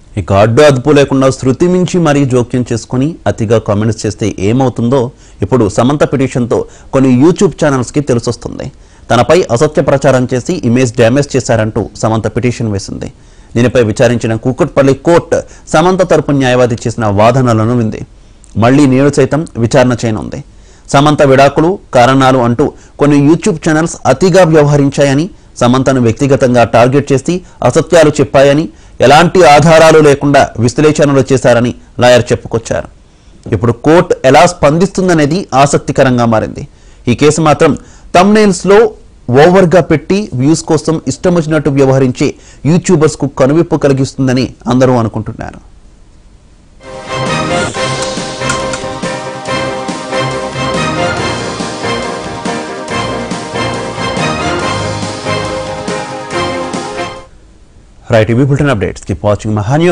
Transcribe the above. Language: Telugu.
ఇక అడ్డు అదుపు లేకుండా శృతి మించి మరీ జోక్యం చేసుకుని అతిగా కామెంట్స్ చేస్తే ఏమవుతుందో ఇప్పుడు సమంత పిటిషన్తో కొన్ని యూట్యూబ్ ఛానల్స్కి తెలిసొస్తుంది తనపై అసత్య ప్రచారం చేసి ఇమేజ్ డ్యామేజ్ చేశారంటూ సమంత పిటిషన్ వేసింది దీనిపై విచారించిన కూకట్పల్లి కోర్టు సమంత తరపు న్యాయవాది చేసిన వాదనలను వింది మళ్లీ నేడు సైతం విచారణ చేయనుంది సమంత విడాకులు కారణాలు అంటూ కొన్ని యూట్యూబ్ ఛానల్స్ అతిగా వ్యవహరించాయని సమంతను వ్యక్తిగతంగా టార్గెట్ చేసి అసత్యాలు చెప్పాయని ఎలాంటి ఆధారాలు లేకుండా విశ్లేషణలు చేశారని లాయర్ చెప్పుకొచ్చారు ఇప్పుడు కోర్టు ఎలా స్పందిస్తుందనేది ఆసక్తికరంగా మారింది ఈ కేసు మాత్రం thumbnails లో ఓవర్గా పెట్టి వ్యూస్ కోసం ఇష్టం వచ్చినట్టు వ్యవహరించే యూట్యూబర్స్ కు కనువిప్పు కలిగిస్తుందని అందరూ అనుకుంటున్నారు రైట్ ఇవి బులెటిన్ అప్డేట్స్ కీప్ వాచింగ్ మహాన్యూ